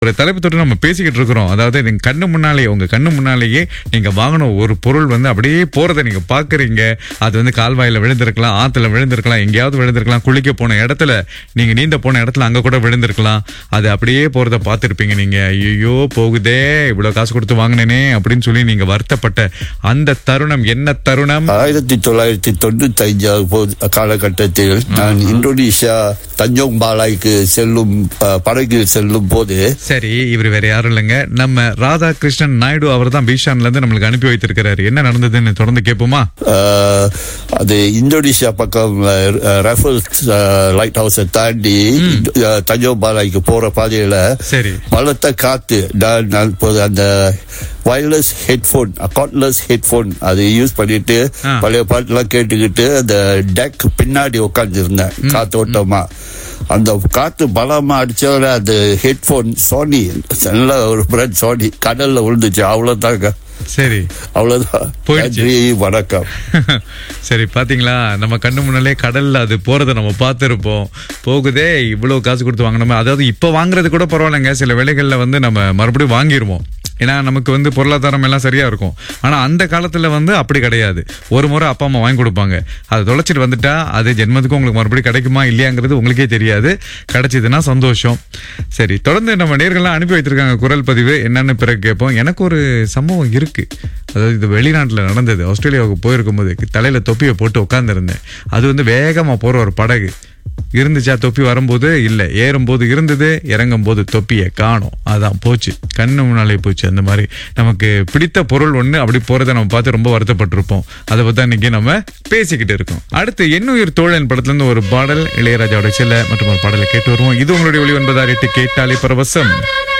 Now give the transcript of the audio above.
ஒரு தலைப்பு தொட்டு நம்ம பேசிக்கிட்டு இருக்கிறோம் அதாவது நீங்க கண்ணு முன்னாலேயே உங்க கண்ணு முன்னாலேயே நீங்க வாங்கின ஒரு பொருள் வந்து அப்படியே போறதை நீங்க பாக்குறீங்க அது வந்து கால்வாயில விழுந்திருக்கலாம் ஆத்துல விழுந்திருக்கலாம் எங்கேயாவது விழுந்திருக்கலாம் குளிக்க போன இடத்துல நீங்க நீந்த போன இடத்துல அங்க கூட விழுந்திருக்கலாம் அது அப்படியே போறத பார்த்திருப்பீங்க நீங்க ஐயோ போகுதே இவ்வளவு காசு கொடுத்து வாங்கினேனே அப்படின்னு சொல்லி நீங்க வருத்தப்பட்ட அந்த தருணம் என்ன தருணம் ஆயிரத்தி தொள்ளாயிரத்தி தொண்ணூத்தி ஐந்தாவது போது காலகட்டத்தில் நான் இந்தோனேஷியா தஞ்சோங் பாலாய்க்கு செல்லும் அஹ், படகில் செல்லும் போது சரி இவர் வேற யாரும் இல்லைங்க நம்ம ராதாகிருஷ்ணன் நாயுடு அவர் தான் பீஷான்ல இருந்து நம்மளுக்கு அனுப்பி வைத்திருக்கிறாரு என்ன நடந்ததுன்னு தொடர்ந்து கேட்போமா அஹ், அது இந்தோனேஷியா பக்கம் ரெஃபல்ஸ் லைட் ஹவுஸை தாண்டி அஹ், தஞ்சோங் பாலாய்க்கு போற பாதையில சரி பலத்த காத்து நான் நான் இப்போது அந்த வயர்லெஸ் ஹெட்போன் கார்ட்லெஸ் ஹெட்போன் அதை யூஸ் பண்ணிட்டு ஆ. பழைய பாட்டுலாம் கேட்டுக்கிட்டு அந்த டெக் பின்னாடி உட்கார்ந்து இருந்தேன் காத்தோட்டமா அந்த காத்து பலமா அடிச்சவர அந்த ஹெட்போன் சோனி நல்ல ஒரு பிராண்ட் சோனி கடல்ல விழுந்துச்சு அவ்வளவுதாங்க சரி அவ்வளவுதான் போயிடுச்சு. நன்றி வணக்கம் சரி பாத்தீங்களா நம்ம கண்ணு முன்னாலே கடல்ல அது போறதை நம்ம பார்த்திருப்போம் போகுதே இவ்வளவு காசு கொடுத்து வாங்கணுமே அதாவது இப்ப வாங்குறது கூட பரவாயில்லைங்க சில வேலைகள்ல வந்து நம்ம மறுபடியும் வாங்கிருவோம் ஏன்னா நமக்கு வந்து பொருளாதாரம் எல்லாம் சரியா இருக்கும் ஆனா அந்த காலத்துல வந்து அப்படி கிடையாது ஒரு முறை அப்பா அம்மா வாங்கி கொடுப்பாங்க அதை தொலைச்சிட்டு வந்துட்டா அது ஜென்மத்துக்கும் உங்களுக்கு மறுபடியும் கிடைக்குமா இல்லையாங்கிறது உங்களுக்கே தெரியாது கிடைச்சதுன்னா சந்தோஷம் சரி தொடர்ந்து நம்ம நேர்கள்லாம் அனுப்பி வைத்திருக்காங்க குரல் பதிவு என்னன்னு பிறகு கேட்போம் எனக்கு ஒரு சம்பவம் இருக்கு அதாவது இது வெளிநாட்டுல நடந்தது ஆஸ்திரேலியாவுக்கு போயிருக்கும் போது தலையில தொப்பியை போட்டு உட்காந்துருந்தேன் அது வந்து வேகமா போற ஒரு படகு இருந்துச்சா தொப்பி வரும்போது இல்ல ஏறும்போது இருந்தது இறங்கும் போது தொப்பியை காணோம் அதான் போச்சு கண்ணு முன்னாலே போச்சு அந்த மாதிரி நமக்கு பிடித்த பொருள் ஒண்ணு அப்படி போறதை நம்ம பார்த்து ரொம்ப வருத்தப்பட்டிருப்போம் அதை பத்தி இன்னைக்கு நம்ம பேசிக்கிட்டு இருக்கோம் அடுத்து எண்ணுயிர் தோழன் படத்துல இருந்து ஒரு பாடல் இளையராஜாவோட சில மற்றும் ஒரு பாடலை கேட்டு வருவோம் இது உங்களுடைய ஒளி ஒன்பதாயிரம் எட்டு கேட்டாலே பரவசம்